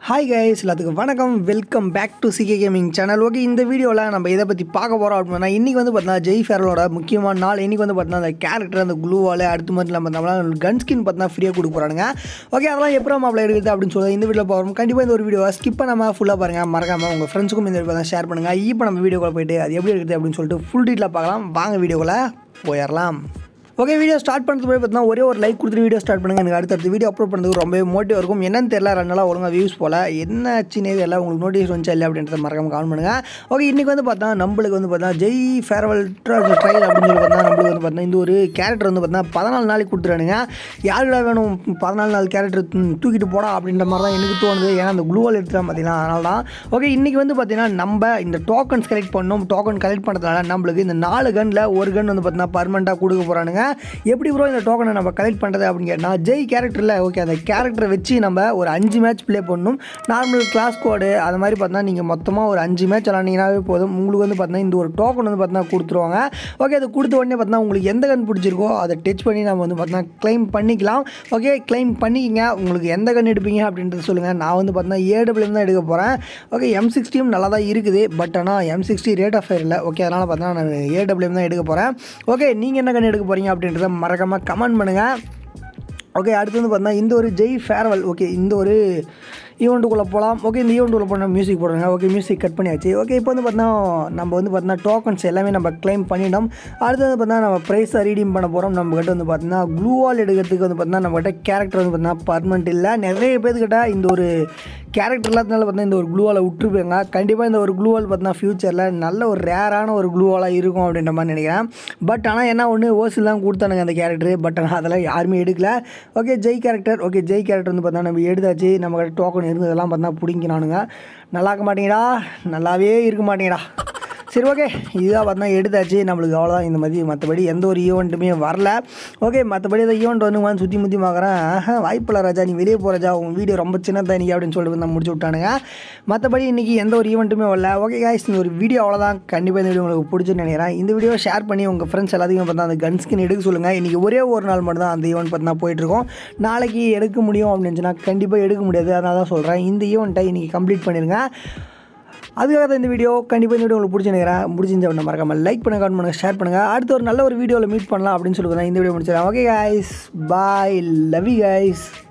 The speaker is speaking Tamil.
ஹாய் கைஸ் எல்லாத்துக்கும் வணக்கம் welcome back to CK gaming channel okay இந்த வீடியோவில் நம்ம இதை பற்றி பார்க்க போகிறோம் அப்படின்னா இன்றைக்கி வந்து பார்த்தீங்கன்னா ஜெய் ஃபேரலோட முக்கியமான நாள் இன்றைக்கி வந்து பார்த்தீங்கன்னா அந்த கேரக்டர் அந்த க்ளூவால் அடுத்து மட்டும் இல்லாமல் பார்த்தோம்னா கன் ஸ்கின் பார்த்தீங்கன்னா ஃப்ரீயாக கொடுக்க போகிறாங்க ஓகே அதெல்லாம் எப்போ மாப்பிள எடுக்குது அப்படின்னு சொல்லி இந்த வீடியோ போகிறோம் கண்டிப்பாக இந்த ஒரு வீடியோவை ஸ்கிப் பண்ணாமல் ஃபுல்லாக பாருங்கள் மறக்காமல் உங்கள் ஃப்ரெண்ட்ஸுக்கும் இந்த வீடியோ ஷேர் பண்ணுங்கள் இப்போ நம்ம வீடியோக்குள்ள போயிட்டு அது எப்படி இருக்குது அப்படின்னு சொல்லிட்டு ஃபுல் டீட்டில் பார்க்கலாம் வாங்க வீடியோக்குள்ளே போயிடலாம் ஓகே வீடியோ ஸ்டார்ட் பண்ணுறது போய் பார்த்தீங்கன்னா ஒரே ஒரு லைக் கொடுத்துட்டு வீடியோ ஸ்டார்ட் பண்ணுங்க எனக்கு அடுத்தடுத்த வீடியோ அப்லோட் பண்ணுறதுக்கு ரொம்பவே மோட்டிவ் இருக்கும் என்னன்னு தெரியல ரெண்டு நாளாக ஒழுங்காக வியூஸ் போல என்ன ஆச்சுனே தெரியல உங்களுக்கு நோட்டிஃபிகேஷன் வந்துச்சா இல்லை அப்படின்றத மறக்காம கமெண்ட் பண்ணுங்க ஓகே இன்றைக்கி வந்து பார்த்தா நம்மளுக்கு வந்து பார்த்தா ஜெய் ஃபேர்வெல் ட்ரையல் அப்படின்னு சொல்லி பார்த்தா நம்மளுக்கு வந்து பார்த்தா இந்த ஒரு கேரக்டர் வந்து பார்த்தா பதினாலு நாளைக்கு கொடுத்துறானுங்க யாருடா வேணும் பதினாலு நாள் கேரக்டர் தூக்கிட்டு போடா அப்படின்ற மாதிரி தான் எனக்கு தோணுது ஏன்னா அந்த குளூவால் எடுத்துலாம் பார்த்தீங்கன்னா அதனால தான் ஓகே இன்றைக்கி வந்து பார்த்தீங்கன்னா நம்ம இந்த டோக்கன்ஸ் கலெக்ட் பண்ணோம் டோக்கன் கலெக்ட் பண்ணுறதுனால நம்மளுக்கு இந்த நாலு கன்னில் ஒரு கன் வந்து பார்த்தீங்கன்னா பர்மனெண்ட்டாக கொடுக்க போகிறானுங்க எப்படி ப்ரோ இந்த டோக்கனை நம்ம கலெக்ட் பண்ணுறது அப்படின்னு கேட்டால் ஜெய் கேரக்டரில் ஓகே அந்த கேரக்டரை வச்சு நம்ம ஒரு அஞ்சு மேட்ச் ப்ளே பண்ணணும் நார்மல் கிளாஸ் கோடு அது மாதிரி பார்த்தா நீங்கள் மொத்தமாக ஒரு அஞ்சு மேட்ச் விளாண்டிங்கனாவே போதும் உங்களுக்கு வந்து பார்த்தீங்கன்னா இந்த ஒரு டோக்கன் வந்து பார்த்தீங்கன்னா கொடுத்துருவாங்க ஓகே அது கொடுத்த உடனே பார்த்தீங்கன்னா உங்களுக்கு எந்த கன் பிடிச்சிருக்கோ அதை டச் பண்ணி நம்ம வந்து பார்த்தீங்கன்னா க்ளைம் பண்ணிக்கலாம் ஓகே க்ளைம் பண்ணிக்கிங்க உங்களுக்கு எந்த கன் எடுப்பீங்க அப்படின்றத சொல்லுங்கள் நான் வந்து பார்த்தீங்கன்னா ஏடபிள்யூம் தான் எடுக்க போகிறேன் ஓகே எம் சிக்ஸ்டியும் நல்லா தான் இருக்குது பட் ஆனால் M sixty rate of fire இல்லை ஓகே அதனால் பார்த்தீங்கன்னா நான் ஏடபிள்யூம் தான் எடுக்க போகிறேன் ஓகே நீங்கள் என்ன கன் எடுக்க போகிறீங்க அப்படின்றத மறக்காமல் கமெண்ட் பண்ணுங்கள் ஓகே அடுத்து வந்து பார்த்தீங்கன்னா இந்த ஒரு ஜெய் ஃபேர்வெல் ஓகே இந்த ஒரு ஈவெண்ட்டுக்குள்ளே போகலாம் ஓகே இந்த ஈவெண்ட்டுக்குள்ளே போனால் மியூசிக் போடுறாங்க ஓகே மியூசிக் கட் பண்ணியாச்சு ஓகே இப்போ வந்து பார்த்தீங்கன்னா நம்ம வந்து பார்த்தீங்கன்னா டோக்கன்ஸ் எல்லாமே நம்ம க்ளைம் பண்ணிட்டோம் அடுத்து வந்து பார்த்தீங்கன்னா நம்ம ப்ரைஸை ரீடீம் பண்ண போகிறோம் நம்மக்கிட்ட வந்து பார்த்தீங்கன்னா க்ளூ வால் எடுக்கிறதுக்கு வந்து பார்த்தீங்கன்னா நம்மகிட்ட கேரக்டர் வந்து பார்த்தீங்கன்னா பர்மனெண்ட் இல்லை நிறைய பேர்த்துக்கிட்ட இந்த ஒரு கேரக்டர் இல்லாதனால பார்த்தீங்கன்னா இந்த ஒரு க்ளூவாலை விட்டுருப்பாங்க கண்டிப்பாக இந்த ஒரு க்ளூவால் பார்த்தீங்கன்னா ஃப்யூச்சரில் நல்ல ஒரு ரேரான ஒரு க்ளூவாலாக இருக்கும் அப்படின்ற மாதிரி நினைக்கிறேன் பட் ஆனால் என்ன ஒன்று ஓசில் தான் கொடுத்தானுங்க அந்த கேரக்டர் பட் ஆனால் அதெல்லாம் யாருமே எடுக்கல okay Jai character okay Jai character வந்து பார்த்தா நம்ம எடுத்தாச்சு நம்ம டோக்கன் இருந்ததெல்லாம் பார்த்தா பிடிங்கினானுங்க நல்லா இருக்க மாட்டேங்கடா நல்லாவே இருக்க மாட்டேங்கடா சரி ஓகே இதுதான் பார்த்தா எடுத்தாச்சு நம்மளுக்கு அவ்வளோதான் இந்த மாதிரி மற்றபடி எந்த ஒரு ஈவெண்ட்டுமே வரல ஓகே மற்றபடி அந்த ஈவெண்ட் வந்து வந்து சுற்றி முற்றி பார்க்குறேன் வாய்ப்பில்லை ராஜா நீ வெளியே போ ராஜா உங்கள் வீடியோ ரொம்ப சின்னதாக நீ அப்படின்னு சொல்லிட்டு வந்து முடிச்சு விட்டானுங்க மற்றபடி இன்றைக்கி எந்த ஒரு ஈவெண்ட்டுமே வரல ஓகே காய்ஸ் இந்த ஒரு வீடியோ அவ்வளோதான் கண்டிப்பாக இந்த வீடியோ உங்களுக்கு பிடிச்சுன்னு நினைக்கிறேன் இந்த வீடியோ ஷேர் பண்ணி உங்கள் ஃப்ரெண்ட்ஸ் எல்லாத்தையும் பார்த்தா அந்த கன் ஸ்கின் எடுக்க சொல்லுங்கள் இன்றைக்கி ஒரே ஒரு நாள் மட்டும் தான் அந்த ஈவெண்ட் பார்த்தா போயிட்டுருக்கோம் நாளைக்கு எடுக்க முடியும் அப்படின்னு சொன்னால் கண்டிப்பாக எடுக்க முடியாது அதனால தான் சொல்கிறேன் இந்த ஈவெண்ட்டை இன்றைக்கி கம்ப்ளீட் பண்ணிடுங்க அதுக்காக தான் இந்த வீடியோ கண்டிப்பாக இந்த வீடியோ உங்களுக்கு பிடிச்சிருக்கிறேன் பிடிச்சிருந்தா ஒன்று மறக்காமல் லைக் பண்ணுங்க கமெண்ட் பண்ணுங்கள் ஷேர் பண்ணுங்கள் அடுத்த ஒரு நல்ல ஒரு வீடியோவில் மீட் பண்ணலாம் அப்படின்னு சொல்லுங்கள் இந்த வீடியோ முடிச்சிடறேன் okay guys bye love you guys